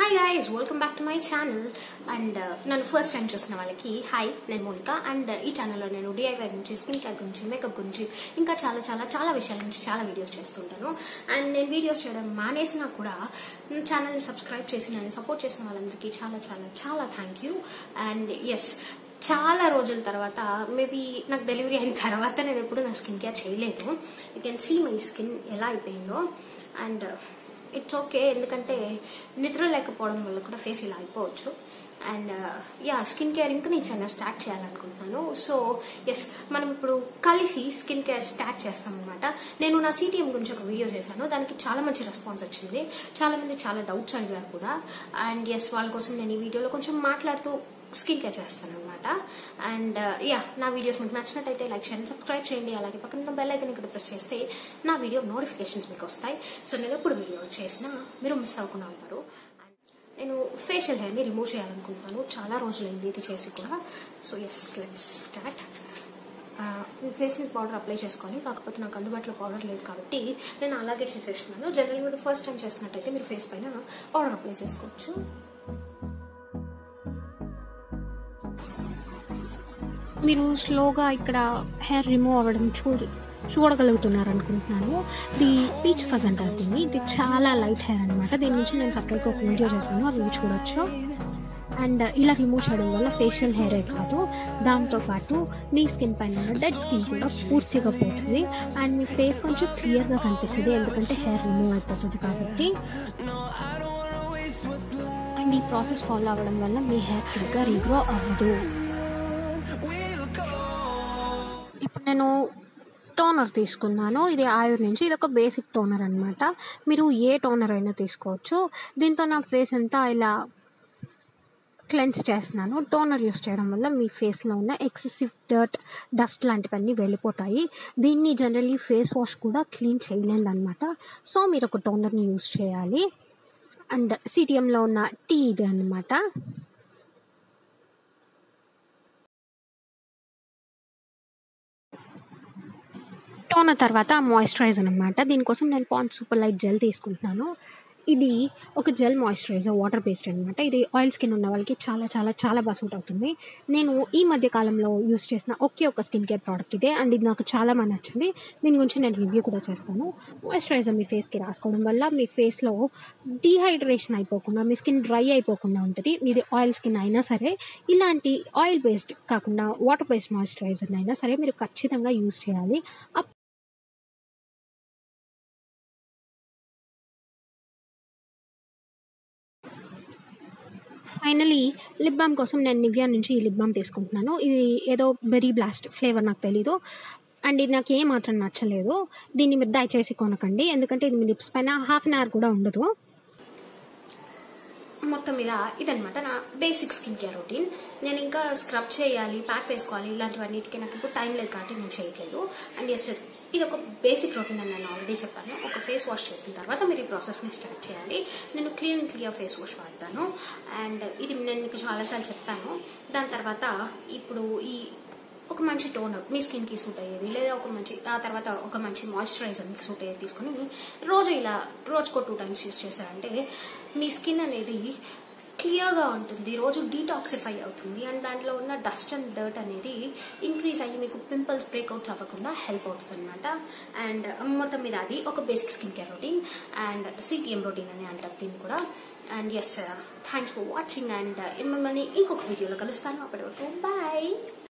hi guys welcome back to my channel and నన్ను first time చూసిన వాళ్ళకి hi నేను మోనిక అండ్ ఈ ఛానల్లో నేను డిఐవై గురించి స్కిన్ కేర్ గురించి మేకప్ గురించి ఇంకా చాలా చాలా చాలా విషయాల గురించి చాలా వీడియోస్ చేస్తుంటాను అండ్ నేను వీడియోస్ చేయడం మానేసినా కూడా ఛానల్ని సబ్స్క్రైబ్ చేసి నన్ను సపోర్ట్ చేసిన వాళ్ళందరికీ చాలా చాలా చాలా థ్యాంక్ యూ అండ్ ఎస్ చాలా రోజుల తర్వాత మేబీ నాకు డెలివరీ అయిన తర్వాత నేను ఎప్పుడు నా స్కిన్ కేర్ చేయలేదు you can see my skin ఎలా అయిపోయిందో అండ్ ఇట్స్ ఓకే ఎందుకంటే నిద్ర లేకపోవడం వల్ల కూడా ఫేస్ ఇలా అయిపోవచ్చు అండ్ యా స్కిన్ కేర్ ఇంకా నేను చాలా స్టార్ట్ చేయాలనుకుంటున్నాను సో ఎస్ మనం ఇప్పుడు కలిసి స్కిన్ కేర్ స్టార్ట్ చేస్తాం అనమాట నేను నా సిటిఎం గురించి ఒక వీడియో చేశాను దానికి చాలా మంచి రెస్పాన్స్ వచ్చింది చాలా మంది చాలా డౌట్స్ అడిగారు కూడా అండ్ ఎస్ వాళ్ళ కోసం నేను ఈ వీడియోలో కొంచెం మాట్లాడుతూ స్కిన్ కేర్ చేస్తాను అనమాట అండ్ యా నా వీడియోస్ మీకు నచ్చినట్టయితే లైక్ చేయండి సబ్స్క్రైబ్ చేయండి అలాగే పక్కన బెల్ ఐకన్ ఇక్కడ ప్రెస్ చేస్తే నా వీడియో నోటిఫికేషన్స్ మీకు వస్తాయి సో నేను ఎప్పుడు వీడియో చేసినా మీరు మిస్ అవ్వకుండా ఉంటారు నేను ఫేషియల్ హెయిర్ని రిమూవ్ చేయాలనుకుంటున్నాను చాలా రోజులైంది ఇది చేసి కూడా so yes let's start face మీద పౌడర్ అప్లై చేసుకోవాలి కాకపోతే నాకు అందుబాటులో పౌడర్ లేదు కాబట్టి నేను అలాగే చేసేస్తున్నాను జనరల్ మీరు ఫస్ట్ టైం చేస్తున్నట్టయితే మీరు ఫేస్ పైన పౌడర్ అప్లై చేసుకోవచ్చు మీరు స్లోగా ఇక్కడ హెయిర్ రిమూవ్ అవ్వడం చూ చూడగలుగుతున్నారు అనుకుంటున్నాను ఇది పీచ్ ఫజ్ అంటారు దీన్ని ఇది చాలా లైట్ హెయిర్ అనమాట దీని నుంచి నేను సపరేట్గా ఒక వీడియో చేశాను అది మీరు చూడొచ్చు అండ్ ఇలా రిమూవ్ చేయడం వల్ల ఫేషియల్ హెయిరే కాదు దాంతోపాటు మీ స్కిన్ పైన ఉన్న డెడ్ స్కిన్ కూడా పూర్తిగా పోతుంది అండ్ మీ ఫేస్ కొంచెం క్లియర్గా కనిపిస్తుంది ఎందుకంటే హెయిర్ రిమూవ్ అయిపోతుంది కాబట్టి అండ్ ఈ ప్రాసెస్ ఫాలో అవ్వడం వల్ల మీ హెయిర్ తిరిగ్గా రీగ్రో అవ్వదు ఇప్పుడు నేను టోనర్ తీసుకున్నాను ఇది ఆయుర్ నుంచి ఇది ఒక బేసిక్ టోనర్ అనమాట మీరు ఏ టోనర్ అయినా తీసుకోవచ్చు దీంతో నా ఫేస్ అంతా ఇలా క్లెన్స్ చేస్తున్నాను టోనర్ యూస్ చేయడం వల్ల మీ ఫేస్లో ఉన్న ఎక్సెసివ్ డర్ట్ డస్ట్ లాంటివన్నీ వెళ్ళిపోతాయి దీన్ని జనరల్లీ ఫేస్ వాష్ కూడా క్లీన్ చేయలేదు అనమాట సో మీరు ఒక టోనర్ని యూస్ చేయాలి అండ్ సిటిఎంలో ఉన్న టీ ఇది అనమాట టోనర్ తర్వాత మాయిశ్చరైజర్ అనమాట దీనికోసం నేను పాన్ సూపర్ లైట్ జెల్ తీసుకుంటున్నాను ఇది ఒక జెల్ మాయిశ్చరైజర్ వాటర్ బేస్డ్ అనమాట ఇది ఆయిల్ స్కిన్ ఉన్న వాళ్ళకి చాలా చాలా చాలా బాగా సూట్ అవుతుంది నేను ఈ మధ్య కాలంలో యూస్ చేసిన ఒకే ఒక స్కిన్ కేర్ ప్రోడక్ట్ ఇదే అండ్ ఇది నాకు చాలా బాగా నచ్చింది దీని గురించి నేను రివ్యూ కూడా చేస్తాను మాయిశ్చరైజర్ మీ ఫేస్కి రాసుకోవడం వల్ల మీ ఫేస్లో డీహైడ్రేషన్ అయిపోకుండా మీ స్కిన్ డ్రై అయిపోకుండా ఉంటుంది మీది ఆయిల్ స్కిన్ అయినా సరే ఇలాంటి ఆయిల్ బేస్డ్ కాకుండా వాటర్ బేస్డ్ మాయిశ్చరైజర్ అయినా సరే మీరు ఖచ్చితంగా యూస్ చేయాలి ఫైనలీ లిప్ బామ్ కోసం నేను నివ్యా నుంచి ఈ లిప్ బామ్ తీసుకుంటున్నాను ఇది ఏదో బెరీ బ్లాస్ట్ ఫ్లేవర్ నాకు తెలీదు అండ్ ఇది నాకు ఏమాత్రం నచ్చలేదు దీన్ని మీరు దయచేసి కొనకండి ఎందుకంటే ఇది మీ లిప్స్ పైన హాఫ్ అన్ అవర్ కూడా ఉండదు మొత్తం మీద ఇదనమాట నా బేసిక్ స్కిన్ కేర్ రొటీన్ నేను ఇంకా స్క్రబ్ చేయాలి ప్యాక్ వేసుకోవాలి ఇలాంటివన్నిటికీ నాకు ఇప్పుడు టైం లేదు కాబట్టి నేను చేయట్లేదు అండ్ ఎస్ ఇది ఒక బేసిక్ రొటీన్ అని నేను ఆల్రెడీ చెప్పాను ఒక ఫేస్ వాష్ చేసిన తర్వాత మీరు ఈ ప్రాసెస్ని స్టార్ట్ చేయాలి నేను క్లీన్ క్లియర్ ఫేస్ వాష్ వాడతాను అండ్ ఇది నేను మీకు చాలాసార్లు చెప్పాను దాని తర్వాత ఇప్పుడు ఈ ఒక మంచి టోనర్ మీ స్కిన్కి సూట్ అయ్యేది లేదా ఒక మంచి ఆ తర్వాత ఒక మంచి మాయిశ్చరైజర్ మీకు సూట్ అయ్యేది తీసుకుని రోజు ఇలా రోజుకో టూ టైమ్స్ యూస్ చేశారంటే మీ స్కిన్ అనేది క్లియర్గా ఉంటుంది రోజు డీటాక్సిఫై అవుతుంది అండ్ దాంట్లో ఉన్న డస్ట్ అండ్ డర్ట్ అనేది ఇంక్రీజ్ అయ్యి మీకు పింపుల్స్ బ్రేక్అవుట్స్ అవ్వకుండా హెల్ప్ అవుతుంది అనమాట అండ్ మొత్తం మీద అది ఒక basic skin care routine and CTM routine అని అంటారు దీన్ని కూడా and yes thanks for watching and మిమ్మల్ని ఇంకొక వీడియోలో కలుస్తాను అప్పటి వరకు బాయ్